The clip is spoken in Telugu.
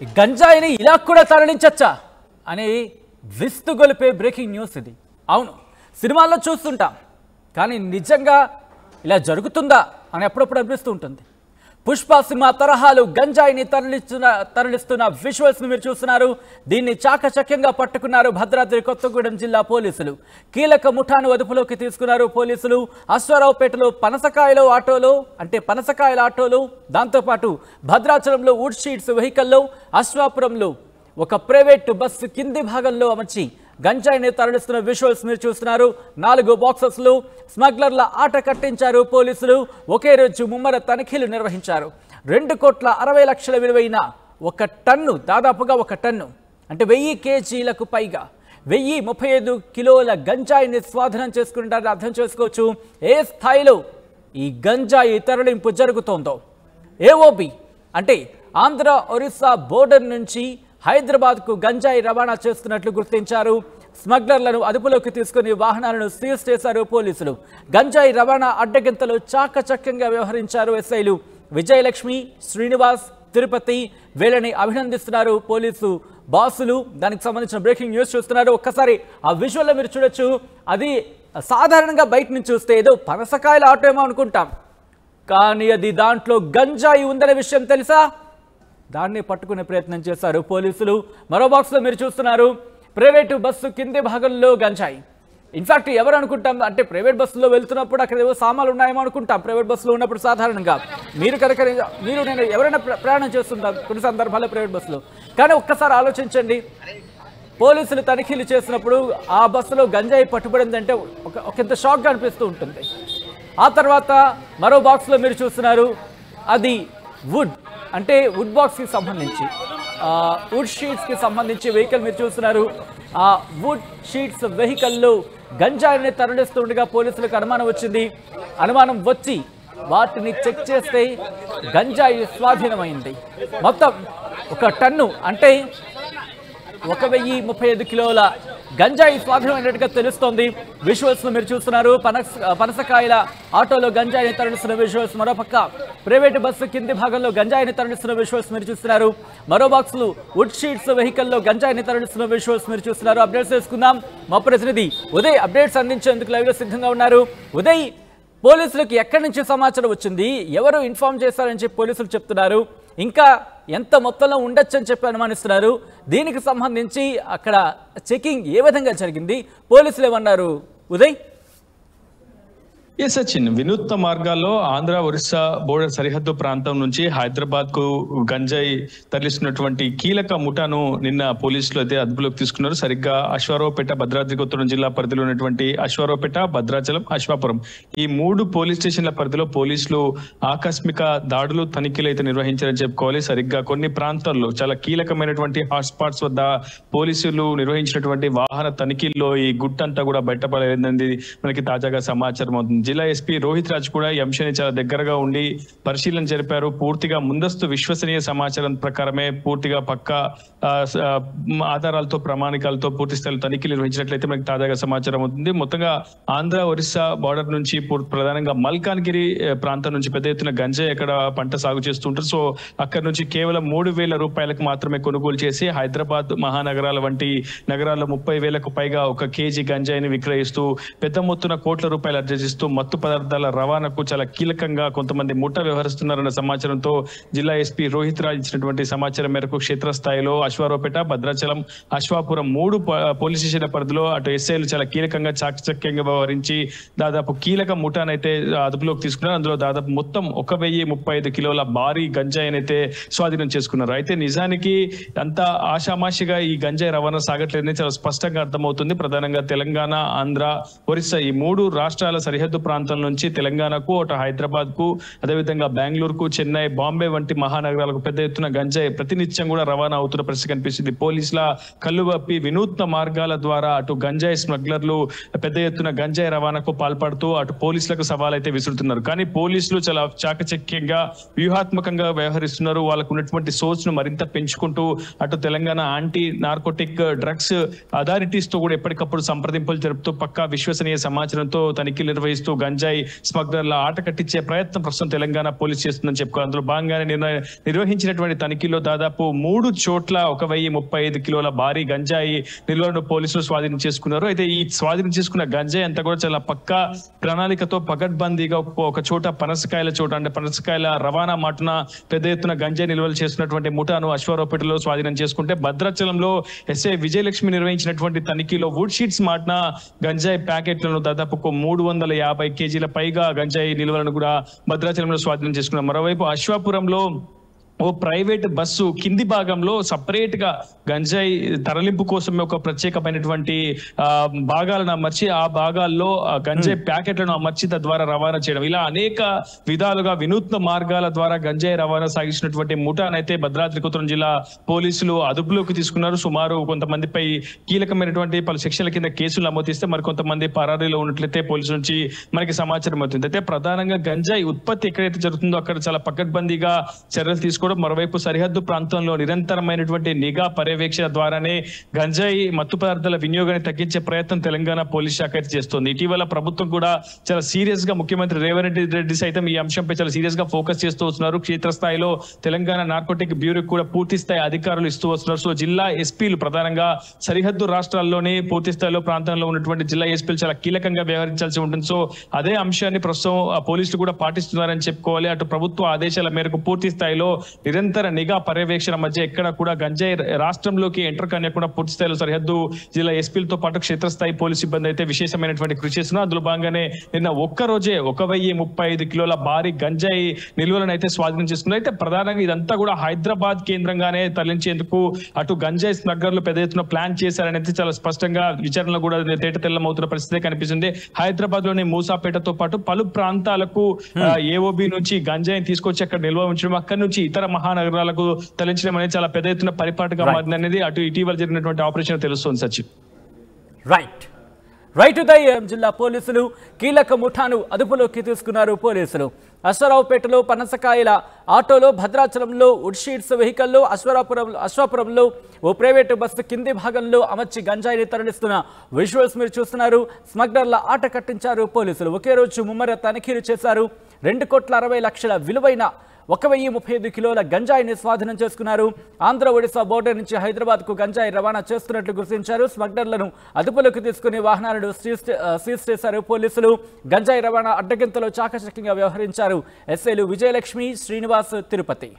గంజాయిని ఇలా కూడా తరలించచ్చా అని విస్తు గొలిపే బ్రేకింగ్ న్యూస్ ఇది అవును సినిమాల్లో చూస్తుంటాం కానీ నిజంగా ఇలా జరుగుతుందా అని అప్పుడప్పుడు అనిపిస్తూ ఉంటుంది పుష్ప సినిమా తరహాలు గంజాయిని తరలిస్తున్న తరలిస్తున్న విజువల్స్ మీరు చూస్తున్నారు దీన్ని చాకచక్యంగా పట్టుకున్నారు భద్రాద్రి కొత్తగూడెం జిల్లా పోలీసులు కీలక ముఠాను అదుపులోకి తీసుకున్నారు పోలీసులు అశ్వారావుపేటలో పనసకాయలో ఆటోలో అంటే పనసకాయల ఆటోలో దాంతోపాటు భద్రాచలంలో వుడ్ షీట్స్ వెహికల్లో అశ్వాపురంలో ఒక ప్రైవేట్ బస్సు కింది భాగంలో అమర్చి గంజాయిని తరలిస్తున్న విజువల్స్ మీరు చూస్తున్నారు నాలుగు బాక్సెస్లు స్మగ్లర్ల ఆట కట్టించారు పోలీసులు ఒకే రోజు ముమ్మర తనిఖీలు నిర్వహించారు రెండు కోట్ల అరవై లక్షల విలువైన ఒక టన్ను దాదాపుగా ఒక టన్ను అంటే వెయ్యి కేజీలకు పైగా వెయ్యి ముప్పై ఐదు కిలోల గంజాయిని స్వాధీనం చేసుకుంటారని అర్థం చేసుకోవచ్చు ఏ స్థాయిలో ఈ గంజాయి తరలింపు జరుగుతోందో ఏఓబి అంటే ఆంధ్ర ఒరిస్సా బోర్డర్ నుంచి హైదరాబాద్కు గంజాయి రవాణా చేస్తున్నట్లు గుర్తించారు స్మగ్లర్లను అదుపులోకి తీసుకుని వాహనాలను సీజ్ చేశారు పోలీసులు గంజాయి రవాణా అడ్డగింతలు చాకచక్యంగా వ్యవహరించారు ఎస్ఐలు విజయలక్ష్మి శ్రీనివాస్ తిరుపతి వీళ్ళని అభినందిస్తున్నారు పోలీసు బాసులు దానికి సంబంధించిన బ్రేకింగ్ న్యూస్ చూస్తున్నారు ఒక్కసారి ఆ విజువల్లో మీరు చూడొచ్చు అది సాధారణంగా బయట నుంచి చూస్తే ఏదో పనసకాయల ఆటో ఏమో అనుకుంటాం కానీ అది దాంట్లో గంజాయి ఉందనే విషయం తెలుసా దాన్ని పట్టుకునే ప్రయత్నం చేశారు పోలీసులు మరో బాక్స్లో మీరు చూస్తున్నారు ప్రైవేటు బస్సు కింది భాగంలో గంజాయి ఇన్ఫాక్ట్ ఎవరు అనుకుంటాం అంటే ప్రైవేట్ బస్సులో వెళ్తున్నప్పుడు అక్కడ ఏవో సామాన్లు ఉన్నాయేమో అనుకుంటాం ప్రైవేట్ బస్సులో ఉన్నప్పుడు సాధారణంగా మీరు కనుక మీరు నేను ఎవరైనా ప్ర- ప్రయాణం చేస్తుంటాం కొన్ని సందర్భాల్లో ప్రైవేట్ బస్సులో కానీ ఒక్కసారి ఆలోచించండి పోలీసులు తనిఖీలు చేసినప్పుడు ఆ బస్సులో గంజాయి పట్టుబడిందంటే ఒక ఒకంత షాక్గా అనిపిస్తూ ఉంటుంది ఆ తర్వాత మరో బాక్స్లో మీరు చూస్తున్నారు అది వుడ్ అంటే వుడ్ బాక్స్కి సంబంధించి ఆ, వుడ్ షీట్స్కి సంబంధించి వెహికల్ మీరు చూస్తున్నారు ఆ వుడ్ షీట్స్ వెహికల్లో గంజాయిని తరలిస్తుండగా పోలీసులకు అనుమానం వచ్చింది అనుమానం వచ్చి వాటిని చెక్ చేస్తే గంజాయి స్వాధీనమైంది మొత్తం ఒక టన్ను అంటే ఒక వెయ్యి ముప్పై ఐదు కిలోల గంజాయి స్వాధీనమైనట్టుగా తెలుస్తోంది విజువల్స్ మీరు చూస్తున్నారు పనస పనసకాయల ఆటోలో గంజాయిని తరలిస్తున్న విజువల్స్ మరోపక్క ప్రైవేటు బస్సు కింది భాగంలో గంజాయిని తరలిస్తున్న విజువల్స్ మీరు చూస్తున్నారు మరో బాక్సులు వుడ్ షీట్స్ వెహికల్లో గంజాయిని తరలిస్తున్న విజువల్స్ మీరు చూస్తున్నారు అప్డేట్స్ తెలుసుకుందాం మా ప్రతినిధి ఉదయ్ అప్డేట్స్ అందించేందుకు లైవ్లో సిద్ధంగా ఉన్నారు ఉదయ్ పోలీసులకు ఎక్కడి నుంచి సమాచారం వచ్చింది ఎవరు ఇన్ఫార్మ్ చేశారని చెప్పి పోలీసులు చెప్తున్నారు ఇంకా ఎంత మొత్తంలో ఉండొచ్చని చెప్పి అనుమానిస్తున్నారు దీనికి సంబంధించి అక్కడ చెకింగ్ ఏ విధంగా జరిగింది పోలీసులు ఏమన్నారు ఉదయ్ ఏ సచిన్ వినూత్న మార్గాల్లో ఆంధ్ర ఒరిస్సా బోర్డర్ సరిహద్దు ప్రాంతం నుంచి హైదరాబాద్ కు గంజాయి తరలిస్తున్నటువంటి కీలక ముఠాను నిన్న పోలీసులు అయితే అదుపులోకి తీసుకున్నారు సరిగ్గా అశ్వారావుపేట భద్రాద్రి కొత్తగూడెం జిల్లా పరిధిలో ఉన్నటువంటి అశ్వారావుపేట భద్రాచలం అశ్వాపురం ఈ మూడు పోలీస్ స్టేషన్ల పరిధిలో పోలీసులు ఆకస్మిక దాడులు తనిఖీలు అయితే నిర్వహించారని చెప్పుకోవాలి సరిగ్గా కొన్ని ప్రాంతాల్లో చాలా కీలకమైనటువంటి హాట్స్పాట్స్ వద్ద పోలీసులు నిర్వహించినటువంటి వాహన తనిఖీల్లో ఈ గుట్టంతా కూడా బయటపడేది మనకి తాజాగా సమాచారం అవుతుంది జిల్లా ఎస్పీ రోహిత్ రాజ్ కూడా ఈ అంశాన్ని చాలా దగ్గరగా ఉండి పరిశీలన జరిపారు పూర్తిగా ముందస్తు విశ్వసనీయ సమాచారం ప్రకారమే పూర్తిగా పక్క ఆ, స- ఆ, మ్, ఆధారాలతో ప్రామాణికాలతో పూర్తి స్థాయిలో తనిఖీలు నిర్వహించినట్లయితే మనకి తాజాగా సమాచారం అవుతుంది మొత్తంగా ఆంధ్ర ఒరిస్సా బార్డర్ నుంచి పూర్- ప్రధానంగా మల్కాన్గిరి ఆ, ప్రాంతం నుంచి పెద్ద ఎత్తున గంజాయి అక్కడ పంట సాగు చేస్తుంటారు సో అక్కడ నుంచి కేవలం మూడు వేల రూపాయలకు మాత్రమే కొనుగోలు చేసి హైదరాబాద్ మహానగరాల వంటి నగరాల్లో ముప్పై వేలకు పైగా ఒక కేజీ గంజాయిని విక్రయిస్తూ పెద్ద మొత్తున కోట్ల రూపాయలు అర్జిస్తూ మత్తు పదార్థాల రవాణాకు చాలా కీలకంగా కొంతమంది ముఠ వ్యవహరిస్తున్నారన్న సమాచారంతో జిల్లా ఎస్పీ రోహిత్ రాజ్ ఇచ్చినటువంటి సమాచారం మేరకు క్షేత్రస్థాయిలో అశ్వారావుపేట భద్రాచలం అశ్వాపురం మూడు ప- పోలీస్ స్టేషన్ల పరిధిలో అటు ఎస్ఐలు చాలా కీలకంగా చాకచక్యంగా వ్యవహరించి దాదాపు కీలక ముఠానైతే అదుపులోకి తీసుకున్నారు అందులో దాదాపు మొత్తం ఒక వెయ్యి ముప్పై ఐదు కిలోల భారీ గంజాయిని అయితే స్వాధీనం చేసుకున్నారు అయితే నిజానికి అంత ఆషామాషిగా ఈ గంజాయి రవాణా సాగట్లేదని చాలా స్పష్టంగా అర్థమవుతుంది ప్రధానంగా తెలంగాణ ఆంధ్ర ఒరిస్సా ఈ మూడు రాష్ట్రాల సరిహద్దు ప్రాంతం నుంచి తెలంగాణకు అటు హైదరాబాద్ కు అదేవిధంగా బెంగళూరుకు చెన్నై బాంబే వంటి మహానగరాలకు పెద్ద ఎత్తున గంజాయి ప్రతినిత్యం కూడా రవాణా అవుతున్న పరిస్థితి కనిపిస్తుంది పోలీసుల కళ్ళువప్పి వినూత్న మార్గాల ద్వారా అటు గంజాయి స్మగ్లర్లు పెద్ద ఎత్తున గంజాయి రవాణాకు పాల్పడుతూ అటు పోలీసులకు సవాల్ అయితే విసురుతున్నారు కానీ పోలీసులు చాలా చాకచక్యంగా వ్యూహాత్మకంగా వ్యవహరిస్తున్నారు వాళ్ళకు ఉన్నటువంటి సోర్స్ ను మరింత పెంచుకుంటూ అటు Telangana anti narcotic drugs authorities తో కూడా ఎప్పటికప్పుడు సంప్రదింపులు జరుపుతూ పక్కా విశ్వసనీయ సమాచారంతో తనిఖీలు నిర్వహిస్తూ చేస్తూ గంజాయి స్మగ్లర్ల ఆట కట్టించే ప్రయత్నం ప్రస్తుతం తెలంగాణ పోలీస్ చేస్తుందని చెప్పుకోవాలి అందులో భాగంగానే నిర్ణ- నిర్వహించినటువంటి తనిఖీలో దాదాపు మూడు చోట్ల ఒక వెయ్యి ముప్పై ఐదు కిలోల భారీ గంజాయి నిల్వలను పోలీసులు స్వాధీనం చేసుకున్నారు అయితే ఈ స్వాధీనం చేసుకున్న గంజాయి అంతా కూడా చాలా పక్కా ప్రణాళికతో పగడ్బందీగా ఒక- ఒక చోట పనసకాయల చోట అంటే పనసకాయల రవాణా మాటున పెద్ద ఎత్తున గంజాయి నిల్వలు చేస్తున్నటువంటి ముఠాను అశ్వారావుపేటలో స్వాధీనం చేసుకుంటే భద్రాచలంలో ఎస్ఐ విజయలక్ష్మి నిర్వహించినటువంటి తనిఖీలో వుడ్ షీట్స్ మాటన గంజాయి ప్యాకెట్లను దాదాపు ఒక మూడు వందల యాభై కేజీల పైగా గంజాయి నిల్వలను కూడా భద్రాచలంలో స్వాధీనం చేసుకున్నారు మరోవైపు అశ్వాపురంలో ఓ ప్రైవేట్ బస్సు కింది భాగంలో సపరేట్ గా గంజాయి తరలింపు కోసమే ఒక ప్రత్యేకమైనటువంటి ఆ, భాగాలను అమర్చి ఆ భాగాల్లో ఆ గంజాయి ప్యాకెట్లను అమర్చి తద్వారా రవాణా చేయడం ఇలా అనేక విధాలుగా వినూత్న మార్గాల ద్వారా గంజాయి రవాణా సాగించినటువంటి ముఠానైతే భద్రాద్రి కొత్తగూడెం జిల్లా పోలీసులు అదుపులోకి తీసుకున్నారు సుమారు కొంతమందిపై కీలకమైనటువంటి పలు సెక్షన్ల కింద కేసులు నమోదు చేస్తే మరి కొంతమంది పరారీలో ఉన్నట్లయితే పోలీసుల నుంచి మనకి సమాచారం అవుతుంది అయితే ప్రధానంగా గంజాయి ఉత్పత్తి ఎక్కడైతే జరుగుతుందో అక్కడ చాలా పకడ్బందీగా చర్యలు తీసుకోవడం మరోవైపు సరిహద్దు ప్రాంతంలో నిరంతరమైనటువంటి నిఘా పర్యవేక్షణ ద్వారానే గంజాయి మత్తు పదార్థాల వినియోగాన్ని తగ్గించే ప్రయత్నం తెలంగాణ పోలీస్ శాఖ అయితే చేస్తోంది ఇటీవల ప్రభుత్వం కూడా చాలా సీరియస్ గా ముఖ్యమంత్రి రేవంత్ రెడ్డి సైతం ఈ అంశంపై చాలా సీరియస్ గా ఫోకస్ చేస్తూ వస్తున్నారు క్షేత్రస్థాయిలో తెలంగాణ నార్కోటిక్ బ్యూరో కూడా పూర్తి స్థాయి అధికారులు ఇస్తూ వస్తున్నారు సో జిల్లా ఎస్పీలు ప్రధానంగా సరిహద్దు రాష్ట్రాల్లోనే పూర్తి స్థాయిలో ప్రాంతంలో ఉన్నటువంటి జిల్లా ఎస్పీలు చాలా కీలకంగా వ్యవహరించాల్సి ఉంటుంది సో అదే అంశాన్ని ప్రస్తుతం ఆ పోలీసులు కూడా పాటిస్తున్నారని చెప్పుకోవాలి అటు ప్రభుత్వ ఆదేశాల మేరకు పూర్తి స్థాయిలో నిరంతర నిఘా పర్యవేక్షణ మధ్య ఎక్కడ కూడా గంజాయి రాష్ట్రంలోకి ఎంటర్ కానియకుండా పూర్తి స్థాయిలో సరిహద్దు జిల్లా ఎస్పీలతో పాటు క్షేత్రస్థాయి పోలీసు సిబ్బంది అయితే విశేషమైనటువంటి కృషి చేస్తున్నారు అందులో భాగంగానే నిన్న ఒక్క రోజే ఒక వెయ్యి ముప్పై ఐదు కిలోల భారీ గంజాయి నిల్వలను అయితే స్వాధీనం చేసుకున్నారు అయితే ప్రధానంగా ఇదంతా కూడా హైదరాబాద్ కేంద్రంగానే తరలించేందుకు అటు గంజాయి స్మగ్లర్లు పెద్ద ఎత్తున ప్లాన్ చేశారని అయితే చాలా స్పష్టంగా విచారణలో కూడా తేట తెల్లమవుతున్న పరిస్థితి కనిపిస్తుంది హైదరాబాద్ లోని మూసాపేటతో పాటు పలు ప్రాంతాలకు ఏఓబి నుంచి గంజాయిని తీసుకొచ్చి అక్కడ నిల్వ ఉంచడం అక్కడి నుంచి ఇతర మహానగరాలకు తరలించడం అనేది చాలా పెద్ద ఎత్తున పరిపాటుగా Right. మారింది అనేది అటు ఇటీవల జరిగినటువంటి ఆపరేషన్ తెలుస్తుంది సచిన్ రైట్ రైట్ ఉదయం జిల్లా పోలీసులు కీలక ముఠాను అదుపులోకి తీసుకున్నారు పోలీసులు అశ్వరావుపేటలో పనసకాయల ఆటోలో భద్రాచలంలో ఉడ్షీట్స్ వెహికల్లో అశ్వరాపురంలో అశ్వాపురంలో ఓ ప్రైవేటు బస్సు కింది భాగంలో అమర్చి గంజాయిని తరలిస్తున్న విజువల్స్ మీరు చూస్తున్నారు స్మగ్లర్ల ఆట కట్టించారు పోలీసులు ఒకే రోజు ముమ్మర తనిఖీలు చేశారు రెండు కోట్ల అరవై లక్షల విలువైన ఒక వెయ్యి ముప్పై ఐదు కిలోల గంజాయిని స్వాధీనం చేసుకున్నారు ఆంధ్ర ఒడిశా బోర్డర్ నుంచి హైదరాబాద్కు గంజాయి రవాణా చేస్తున్నట్లు గుర్తించారు స్మగ్లర్లను అదుపులోకి తీసుకుని వాహనాలను సీజ్ చే- ఆ, సీజ్ చేశారు పోలీసులు గంజాయి రవాణా అడ్డగింతలో చాకచక్యంగా వ్యవహరించారు ఎస్ఐలు విజయలక్ష్మి శ్రీనివాస్ తిరుపతి